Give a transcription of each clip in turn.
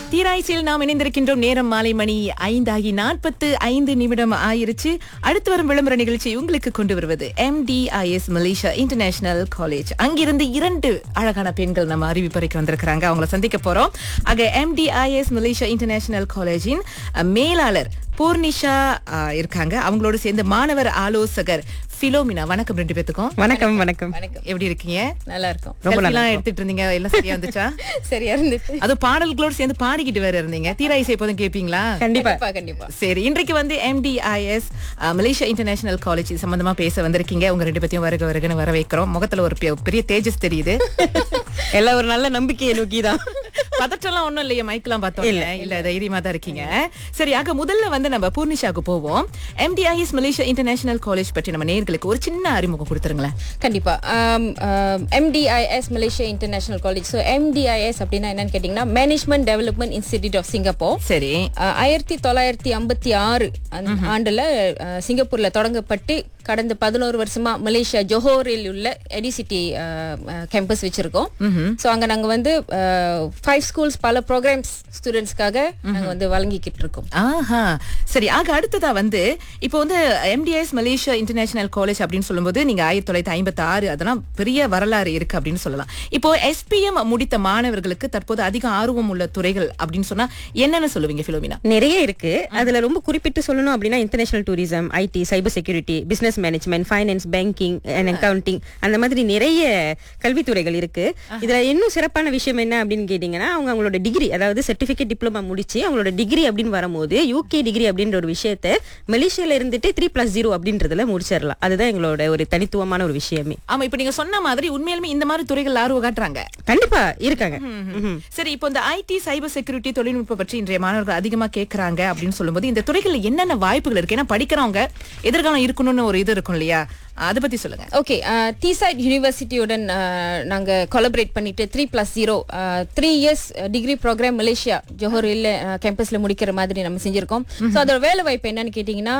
தீராய்ச்சியில் நாம் இணைந்திருக்கின்றோம் நேரம் மாலை மணி ஐந்தாகி நாற்பத்து ஐந்து நிமிடம் ஆயிருச்சு அடுத்து வரும் விளம்பர நிகழ்ச்சி உங்களுக்கு கொண்டு வருவது எம்டிஐஎஸ் மலேசியா இன்டர்நேஷனல் காலேஜ் அங்கிருந்து இரண்டு அழகான பெண்கள் நம்ம அறிவிப்பறைக்கு வந்திருக்கிறாங்க அவங்கள சந்திக்க போறோம் ஆக எம்டிஐஎஸ் மலேசியா இன்டர்நேஷனல் காலேஜின் அஹ், மேலாளர் பூர்ணிஷா அஹ், இருக்காங்க அவங்களோட சேர்ந்து மாணவர் ஆலோசகர் பிலோமினா வணக்கம் ரெண்டு பேத்துக்கும் வணக்கம் வணக்கம் எப்படி இருக்கீங்க நல்லா இருக்கும் Selfie எல்லாம் எடுத்துட்டு இருந்தீங்க எல்லாம் சரியா வந்துச்சா சரியா இருந்துச்சு அது பாடல்களோடு சேர்ந்து பாடிக்கிட்டு வேற இருந்தீங்க தீராயிசை எப்போதும் கேப்பீங்களா கண்டிப்பா கண்டிப்பா கண்டிப்பா சரி இன்றைக்கு வந்து எம்டிஐஎஸ் மலேசியா இன்டர்நேஷனல் காலேஜ் சம்பந்தமா பேச வந்திருக்கீங்க உங்க ரெண்டு பேத்தையும் வருக வருகன்னு வர வைக்கிறோம் முகத்துல ஒரு பெ- பெரிய தேஜஸ் தெரியுது எல்லாம் ஒரு நல்ல நம்பிக்கையை நோக்கிதான் பதற்றம்லாம் ஒண்ணும் இல்லையா மைக்கெல்லாம் பார்த்தோம் இல்ல இல்ல தைரியமா தான் இருக்கீங்க சரி ஆக முதல்ல வந்து நம்ம பூர்ணிஷாக்கு போவோம் எம்டிஐஎஸ் மலேசியா இன்டர்நேஷனல் காலேஜ் பற்றி நம்ம நேர்களுக்கு ஒரு சின்ன அறிமுகம் கொடுத்துருங்களேன் கண்டிப்பா MTIS Malaysia international college so MTIS அப்படின்னா என்னன்னு கேட்டிங்கன்னா management development institute of Singapore சரி ஆயிரத்தி தொள்ளாயிரத்தி ஐம்பத்தி ஆறு ஆண்டுல அஹ், சிங்கப்பூர்ல தொடங்கப்பட்டு கடந்த பதினோரு வருஷமா மலேசியா ஜொஹோரில் உள்ள எடிசிட்டி கேம்பஸ் வச்சிருக்கோம் ஸோ அங்க நாங்க வந்து ஃபைவ் ஸ்கூல்ஸ் பல ப்ரோக்ராம்ஸ் ஸ்டூடெண்ட்ஸ்க்காக நாங்க வந்து வழங்கிக்கிட்டு இருக்கோம் ஆஹா சரி ஆக அடுத்ததா வந்து இப்போ வந்து எம்டிஎஸ் மலேசியா இன்டர்நேஷனல் காலேஜ் அப்படின்னு சொல்லும்போது நீங்க ஆயிரத்தி தொள்ளாயிரத்தி ஐம்பத்தி ஆறு அதெல்லாம் பெரிய வரலாறு இருக்கு அப்படின்னு சொல்லலாம் இப்போ எஸ்பிஎம் முடித்த மாணவர்களுக்கு தற்போது அதிக ஆர்வம் உள்ள துறைகள் அப்படின்னு சொன்னா என்னன்னு சொல்லுவீங்க பிலோமினா நிறைய இருக்கு அதுல ரொம்ப குறிப்பிட்டு சொல்லணும் அப்படின்னா international tourism IT cyber security business management finance banking and accounting அந்த மாதிரி நிறைய கல்வித்துறைகள் இருக்கு இதுல இன்னும் சிறப்பான விஷயம் என்ன அப்படின்னு கேட்டீங்கன்னா அவங்க அவங்களோட டிகிரி அதாவது சர்டிபிகேட் டிப்ளமா முடிச்சு அவங்களோட டிகிரி அப்படின்னு வரும்போது யூகே டிகிரி அப்படின்ற ஒரு விஷயத்த மலேசியால இருந்துட்டு த்ரீ பிளஸ் ஜீரோ அப்படின்றதுல முடிச்சிடலாம் அதுதான் எங்களோட ஒரு தனித்துவமான ஒரு விஷயமே ஆமா இப்ப நீங்க சொன்ன மாதிரி உண்மையிலுமே இந்த மாதிரி துறைகள் ஆர்வம் காட்டுறாங்க கண்டிப்பா இருக்காங்க ம்ஹும். சரி இப்போ இந்த ஐடி சைபர் செக்யூரிட்டி தொழில்நுட்பம் பற்றி இன்றைய மாணவர்கள் அதிகமா கேக்குறாங்க அப்படின்னு சொல்லும்போது இந்த துறைகள்ல என்னென்ன வாய்ப்புகள் இருக்கு ஏன்னா படிக்கிறவங்க எதிர்காலம் இருக்கணும்னு ஒரு இது இருக்கும் இல்லையா அதை பத்தி சொல்லுங்க ஓகே டிசைட் யூனிவர்சிட்டியுடன் நாங்க கொலபரேட் பண்ணிட்டு three plus zero three years degree programme Malaysia ஜோஹரில் கேம்பஸ்ல முடிக்கிற மாதிரி நம்ம செஞ்சிருக்கோம் ஸோ அதோட வேலை வாய்ப்பு என்னன்னு கேட்டிங்கன்னா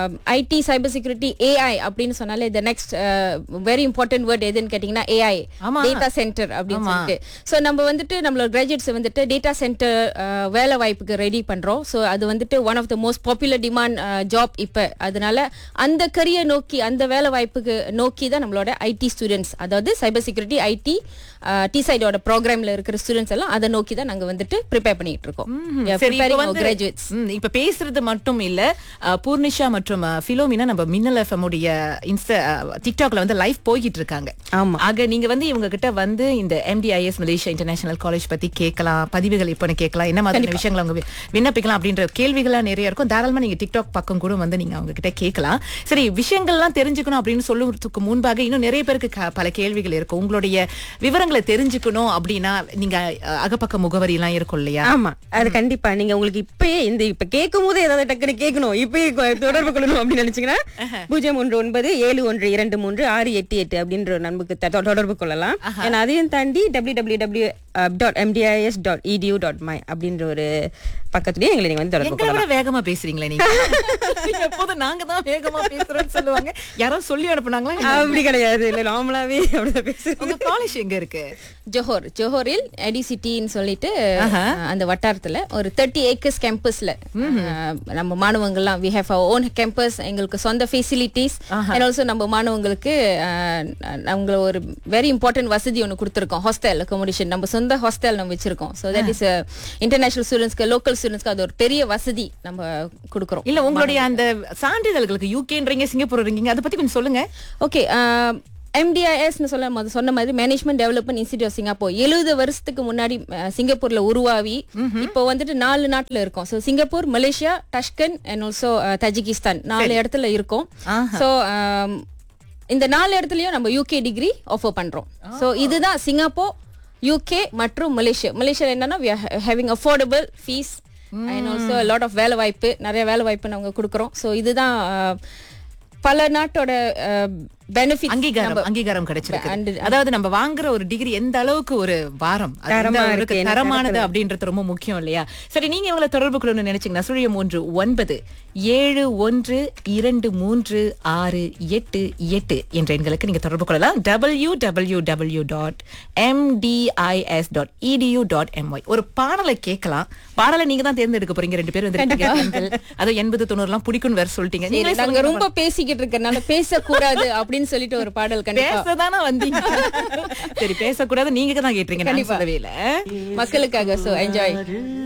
ஐடி சைபர் செக்யூரிட்டி ஏஐ அப்படின்னு சொன்னாலே the next very important word எதுன்னு கேட்டிங்கன்னா ஏஐ ஆமா. டேட்டா சென்டர் அப்படின்னு சொல்லிட்டு ஸோ நம்ம வந்துட்டு நம்மளோட கிராஜுவேட்ஸ் வந்துட்டு டேட்டா சென்டர் வேலை வாய்ப்புக்கு ரெடி பண்றோம் ஸோ அது வந்துட்டு one of the most popular demand job இப்போ அதனால அந்த கரியர் நோக்கி அந்த வேலை வாய்ப்புக்கு நோக்கி தான் நம்மளோட ஐடி ஸ்டூடெண்ட்ஸ் அதாவது சைபர் செக்யூரிட்டி ஐடி டி சைடோட ப்ரோக்ராம்ல இருக்கிற ஸ்டூடெண்ட்ஸ் எல்லாம் அதை நோக்கி தான் நாங்க வந்துட்டு ப்ரிப்பேர் பண்ணிட்டு இருக்கோம் சரி இப்ப வந்து கிராஜுவேட்ஸ் ம், இப்ப பேசுறது மட்டும் இல்ல அஹ், பூர்ணிஷா மற்றும் அஹ், பிலோமினா நம்ம மின்னல் எஃப்எம் உடைய இன்ஸ்டா அஹ், டிக்டாக்ல வந்து லைவ் போய்கிட்டு இருக்காங்க ஆமா ஆக நீங்க வந்து இவங்க கிட்ட வந்து இந்த எம்டிஐஎஸ் மலேசியா இன்டர்நேஷனல் காலேஜ் பத்தி கேட்கலாம் பதிவுகள் இப்ப கேட்கலாம் என்ன மாதிரி விஷயங்களை அவங்க வி- விண்ணப்பிக்கலாம் அப்படின்ற கேள்விகள்லாம் நிறைய இருக்கும் தாராளமா நீங்க டிக்டாக் பக்கம் கூட வந்து நீங்க அவங்க கிட்ட கேட்கலாம் சரி விஷயங்கள்லாம் தெரிஞ்சுக்கணும் அப்படின்னு சொல்லுறதுக்கு முன்பாக இன்னும் நிறைய பேருக்கு க- பல கேள்விகள் இருக்கும் உங்களுடைய விவரங்களை தெரிஞ்சுக்கணும் அப்படின்னா நீங்க அஹ், அகப்பக்க முகவரி எல்லாம் இருக்கும் இல்லையா ஆமா அது கண்டிப்பா நீங்க உங்களுக்கு இப்பயே இந்த இப்ப கேட்கும் போது ஏதாவது டக்குனு கேட்கணும் இப்பயே கொ- தொடர்பு கொள்ளணும் அப்படின்னு நினைச்சீங்கன்னா பூஜ்ஜியம் ஒன்று ஒன்பது ஏழு ஒன்று இரண்டு மூன்று ஆறு எட்டு எட்டு அப்படின்ற ஒரு நண்புக்கு த- தொ- தொடர்பு கொள்ளலாம் ஏன்னா அதையும் தாண்டி W W W dot MTIS dot edu dot my அப்படின்ற ஒரு பக்கத்துலயே எங்களை நீங்க வந்து தொடர்பு எங்களை கொள்ளலாம் விட வேகமா பேசுறீங்களே நீங்க எப்போதும் நாங்க தான் வேகமா பேசுறோம்னு சொல்லுவாங்க யாரோ சொல்லி அனுப்புனாங்களா என்ன? அப்படி கிடையாது இல்ல நார்மலாவே அப்படிதான் பேசுறேன் உங்க காலேஜ் எங்க இருக்கு ஜோஹர் ஜோஹரில் எடிசிட்டின்னு சொல்லிட்டு அஹ், அந்த வட்டாரத்துல ஒரு தேர்ட்டி ஏக்கர்ஸ் கேம்பஸ்ல நம்ம மாணவங்கள்லாம் வி ஹேவ் ஓன் கேம்பஸ் எங்களுக்கு சொந்த ஃபெசிலிட்டிஸ் அண்ட் ஆல்சோ நம்ம மாணவங்களுக்கு அஹ், அவங்கள ஒரு வெரி இம்பார்ட்டன்ட் வசதி ஒன்று கொடுத்துருக்கோம் ஹாஸ்டல் அக்கோமடேஷன் நம்ம சொந்த ஹாஸ்டல் நம்ம வச்சிருக்கோம் ஸோ தட் இஸ் இன்டர்நேஷனல் ஸ்டூடெண்ட்ஸ்க்கு லோக்கல் ஸ்டூடெண்ட்ஸ்க்கு அது ஒரு பெரிய வசதி நம்ம கொடுக்குறோம் இல்ல உங்களுடைய அந்த சான்றிதழ்களுக்கு யூகேன்றீங்க சிங்கப்பூர் இருக்கீங்க அதை பத்தி கொஞ்சம் சொல்லுங்க ஓகே எம்டிஐஎஸ்னு சொல்ல மொத சொன்ன மாதிரி management development institute of Singapore எழுபது வருஷத்துக்கு முன்னாடி அஹ், சிங்கப்பூர்ல உருவாவி இப்போ வந்துட்டு நாலு நாட்டுல இருக்கோம் so Singapore Malaysia Tashkent and also Tajikistan நாலு இடத்துல இருக்கோம் ஸோ இந்த நாலு இடத்துலயும் நம்ம யூகே டிகிரி ஆஃபர் பண்றோம் ஸோ இதுதான் சிங்கப்பூர் யூகே மற்றும் மலேசியா மலேசியா என்னன்னா having affordable fees and also lot of வேலை வாய்ப்பு நிறைய வேலை வாய்ப்பு நாங்கள் கொடுக்குறோம் ஸோ இதுதான் அஹ், பல நாட்டோட பெனிஃபிட் அங்கீகாரம் அங்கீகாரம் கிடைச்சிருக்கு And- அதாவது நம்ம வாங்குற ஒரு டிகிரி எந்த அளவுக்கு ஒரு வாரம் அது எந்த தரமா அளவுக்கு இருக்கு, என்ன தரமானது அப்படின்றது ரொம்ப முக்கியம் இல்லையா சரி நீங்க இவங்களை தொடர்பு கொள்ளணும்னு நினைச்சீங்கன்னா சுழியம் ஒன்று ஒன்பது ஏழு ஒன்று இரண்டு மூன்று ஆறு எட்டு எட்டு என்ற எண்களுக்கு நீங்க தொடர்பு கொள்ளலாம் W W W dot MTIS dot edu dot MY ஒரு பாடலை கேட்கலாம் பாடலை நீங்க தான் தேர்ந்தெடுக்க போறீங்க ரெண்டு பேரும் வந்து பெண்கள் அதுவும் எண்பது தொண்ணூறுலாம் பிடிக்கும்னு வேற சொல்லிட்டீங்க நீங்களே நாங்க சொல்லுங்க ரொம்ப பேசிக்கிட்டு இருக்கறனால பேசக்கூடாது அப்படின்னு சொல்லிட்டு ஒரு பாடல் கண்டிப்பா பேசதானே வந்தீங்க சரி பேசக்கூடாது நீங்க தான் கேட்டீங்க நான் கண்டிப்பா. சொல்லவே இல்ல மக்களுக்காக சோ என்ஜாய்